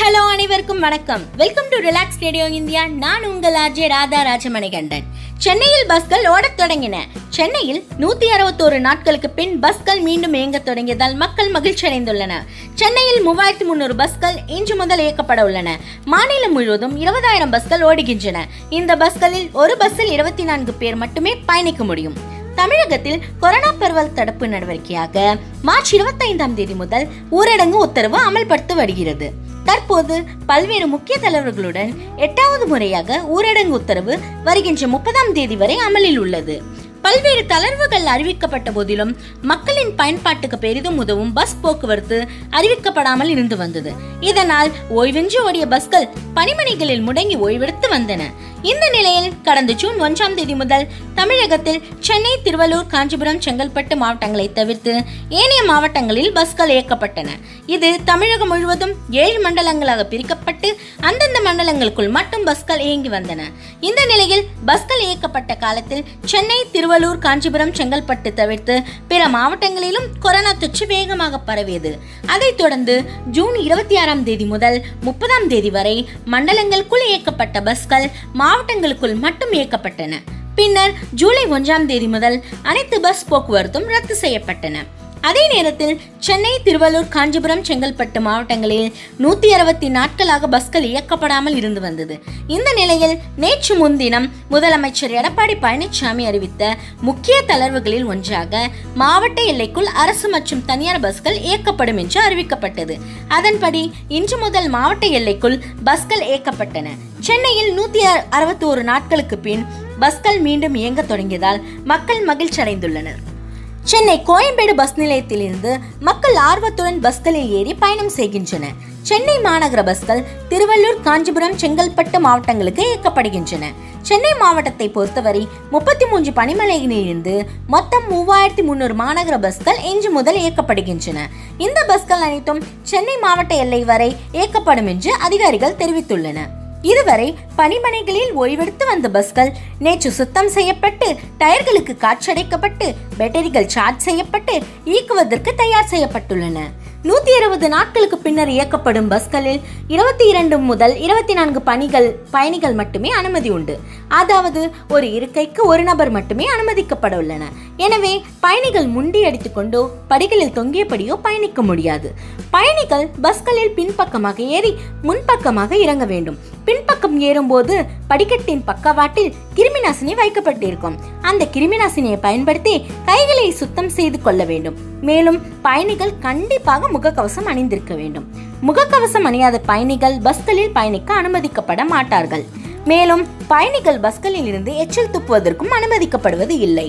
hello அனைவருக்கும் வணக்கம் welcome to relax radio India நான் உங்கள் ஆர்ஜே ராதா ராஜமணிகண்டன் சென்னையில் பஸ்கள் ஓடத் தொடங்கின சென்னையில் நூத்தி அறுபத்தோரு நாட்களுக்கு பின் பஸ்கள் மீண்டும் இயங்கத் தொடங்கியதால் மக்கள் மகிழ்ச்சி அடைந்துள்ளனர் சென்னையில் மூவாயிரத்தி முன்னூறு பஸ்கள் இன்று முதல் இயக்கப்பட உள்ளன மாநிலம் முழுவதும் இருபதாயிரம் பஸ்கள் ஓடுகின்றன இந்த பஸ்களில் ஒரு பஸ்ஸில் இருபத்தி நான்கு பேர் மட்டுமே பயணிக்க முடியும் தமிழகத்தில் கொரோனா பரவல் தடுப்பு நடவடிக்கையாக மார்ச் இருபத்தைந்தாம் தேதி முதல் ஊரடங்கு உத்தரவு அமல்படுத்த வருகிறது தற்போது பல்வேறு முக்கிய தலைவர்களுடன் எட்டாவது முறையாக ஊரடங்கு உத்தரவு வருகின்ற முப்பதாம் தேதி வரை அமலில் உள்ளது பல்வேறு தளர்வுகள் அறிவிக்கப்பட்ட போதிலும் மக்களின் பயன்பாட்டுக்கு பெரிதும் உதவும் பஸ் போக்குவரத்து அறிவிக்கப்படாமல் இருந்து வந்தது இதனால் ஓய்வின்றி ஓடிய பஸ்கள் பணிமனைகளில் முடங்கி ஓய்வெடுத்து வந்தன இந்த நிலையில் கடந்த ஜூன் ஒன்றாம் தேதி முதல் தமிழகத்தில் சென்னை திருவள்ளூர் காஞ்சிபுரம் செங்கல்பட்டு மாவட்டங்களை தவிர்த்து ஏனைய மாவட்டங்களில் பஸ்கள் இயக்கப்பட்டன இது தமிழகம் முழுவதும் ஏழு மண்டலங்களாக பிரிக்கப்பட்டு அந்தந்த மண்டலங்களுக்குள் மட்டும் பஸ்கள் இயங்கி வந்தன இந்த நிலையில் பஸ்கள் இயக்கப்பட்ட காலத்தில் சென்னை திருவள்ளூர் காஞ்சிபுரம் செங்கல்பட்டு தவிர்த்து பிற மாவட்டங்களிலும் கொரோனா தொற்று வேகமாக பரவியது அதைத் தொடர்ந்து ஜூன் இருபத்தி ஆறாம் தேதி முதல் முப்பதாம் தேதி வரை மண்டலங்களுக்குள் இயக்கப்பட்ட பஸ்கள் மாவட்டங்களுக்குள் மட்டும் இயக்கப்பட்டன பின்னர் ஜூலை ஒன்றாம் தேதி முதல் அனைத்து பஸ் போக்குவரத்தும் ரத்து செய்யப்பட்டன அதே நேரத்தில் சென்னை திருவள்ளூர் காஞ்சிபுரம் செங்கல்பட்டு மாவட்டங்களில் நூத்தி அறுபத்தி நாட்களாக பஸ்கள் இயக்கப்படாமல் இருந்து வந்தது இந்த நிலையில் நேற்று முன்தினம் முதலமைச்சர் எடப்பாடி பழனிசாமி அறிவித்த முக்கிய தளர்வுகளில் ஒன்றாக மாவட்ட எல்லைக்குள் அரசு மற்றும் தனியார் பஸ்கள் இயக்கப்படும் என்று அறிவிக்கப்பட்டது அதன்படி இன்று முதல் மாவட்ட எல்லைக்குள் பஸ்கள் இயக்கப்பட்டன சென்னையில் நூத்தி அறுபத்தி ஒரு நாட்களுக்கு பின் பஸ்கள் மீண்டும் இயங்க தொடங்கியதால் மக்கள் மகிழ்ச்சி அடைந்துள்ளனர் சென்னை கோயம்பேடு பஸ் நிலையத்திலிருந்து மக்கள் ஆர்வத்துடன் பஸ்களில் ஏறி பயணம் செய்கின்றனர் சென்னை மாநகர பஸ்கள் திருவள்ளூர் காஞ்சிபுரம் செங்கல்பட்டு மாவட்டங்களுக்கு இயக்கப்படுகின்றன சென்னை மாவட்டத்தை பொறுத்தவரை முப்பத்தி மூன்று பனிமலையிலிருந்து மொத்தம் மூவாயிரத்தி முன்னூறு மாநகர பஸ்கள் இன்று முதல் இயக்கப்படுகின்றன இந்த பஸ்கள் அனைத்தும் சென்னை மாவட்ட எல்லை வரை இயக்கப்படும் என்று அதிகாரிகள் தெரிவித்துள்ளனர் இதுவரை பனிமனைகளில் ஓய்வெடுத்து வந்த பஸ்கள் நேற்று சுத்தம் செய்யப்பட்டு டயர்களுக்கு காற்றடைக்கப்பட்டு பேட்டரிகள் சார்ஜ் செய்யப்பட்டு இயக்குவதற்கு தயார் செய்யப்பட்டுள்ளன நூத்தி இருபது நாட்களுக்கு பின்னர் இயக்கப்படும் பஸ்களில் இருபத்தி இரண்டு முதல் இருபத்தி நான்கு பணிகள் பயணிகள் மட்டுமே அனுமதி உண்டு அதாவது ஒரு இருக்கைக்கு ஒரு நபர் மட்டுமே அனுமதிக்கப்பட உள்ளன எனவே பயணிகள் முண்டி அடித்துக்கொண்டோ படிகளில் தொங்கியபடியோ பயணிக்க முடியாது பயணிகள் பஸ்களில் பின்பக்கமாக ஏறி முன்பக்கமாக இறங்க வேண்டும் பின்பக்கம் ஏறும்போது படிக்கட்டின் பக்கவாட்டில் கிருமிநாசினி வைக்கப்பட்டிருக்கும் அந்த கிருமிநாசினியை பயன்படுத்தி கைகளை சுத்தம் செய்து கொள்ள வேண்டும் மேலும் பயணிகள் கண்டிப்பாக முகக்கவசம் அணிந்திருக்க வேண்டும் முகக்கவசம் அணியாத பயணிகள் பஸ்களில் பயணிக்க அனுமதிக்கப்பட மாட்டார்கள் மேலும் பயணிகள் பஸ்களில் இருந்து எச்சில் துப்புவதற்கும் அனுமதிக்கப்படுவது இல்லை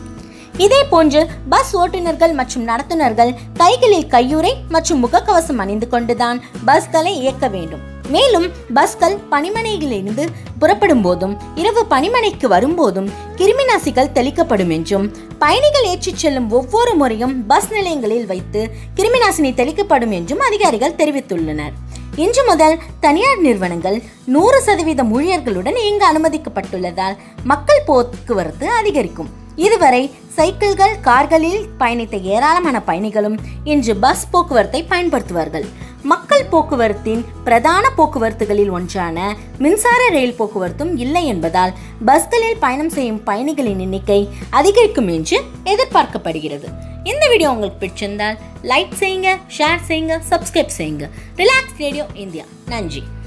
இதே போன்று பஸ் ஓட்டுநர்கள் மற்றும் நடத்துனர்கள் கைகளில் கையுறை மற்றும் முகக்கவசம் அணிந்து கொண்டுதான் பஸ்களை இயக்க வேண்டும் மேலும் பஸ்கள் பனிமனையிலிருந்து புறப்படும் போதும் இரவு பனிமனைக்கு வரும்போதும் கிருமிநாசிகள் தெளிக்கப்படும் என்றும் பயணிகள் ஏற்றிச் செல்லும் ஒவ்வொரு முறையும் பஸ் நிலையங்களில் வைத்து கிருமிநாசினி தெளிக்கப்படும் என்றும் அதிகாரிகள் தெரிவித்துள்ளனர் இன்று முதல் தனியார் நிறுவனங்கள் நூறு சதவீதம் ஊழியர்களுடன் இயங்க அனுமதிக்கப்பட்டுள்ளதால் மக்கள் போக்குவரத்து அதிகரிக்கும் இதுவரை சைக்கிள்கள் கார்களில் பயணித்த ஏராளமான பயணிகளும் இன்று பஸ் போக்குவரத்தை பயன்படுத்துவார்கள் மக்கள் போக்குவரத்தின் பிரதான போக்குவரத்துகளில் ஒன்றான மின்சார ரயில் போக்குவரத்தும் இல்லை என்பதால் பஸ்களில் பயணம் செய்யும் பயணிகளின் எண்ணிக்கை அதிகரிக்கும் என்று எதிர்பார்க்கப்படுகிறது இந்த வீடியோ உங்களுக்கு பிடிச்சிருந்தால் லைக் செய்யுங்க ஷேர் செய்யுங்க சப்ஸ்கிரைப் செய்யுங்க ரிலாக்ஸ் ரேடியோ இந்தியா நன்றி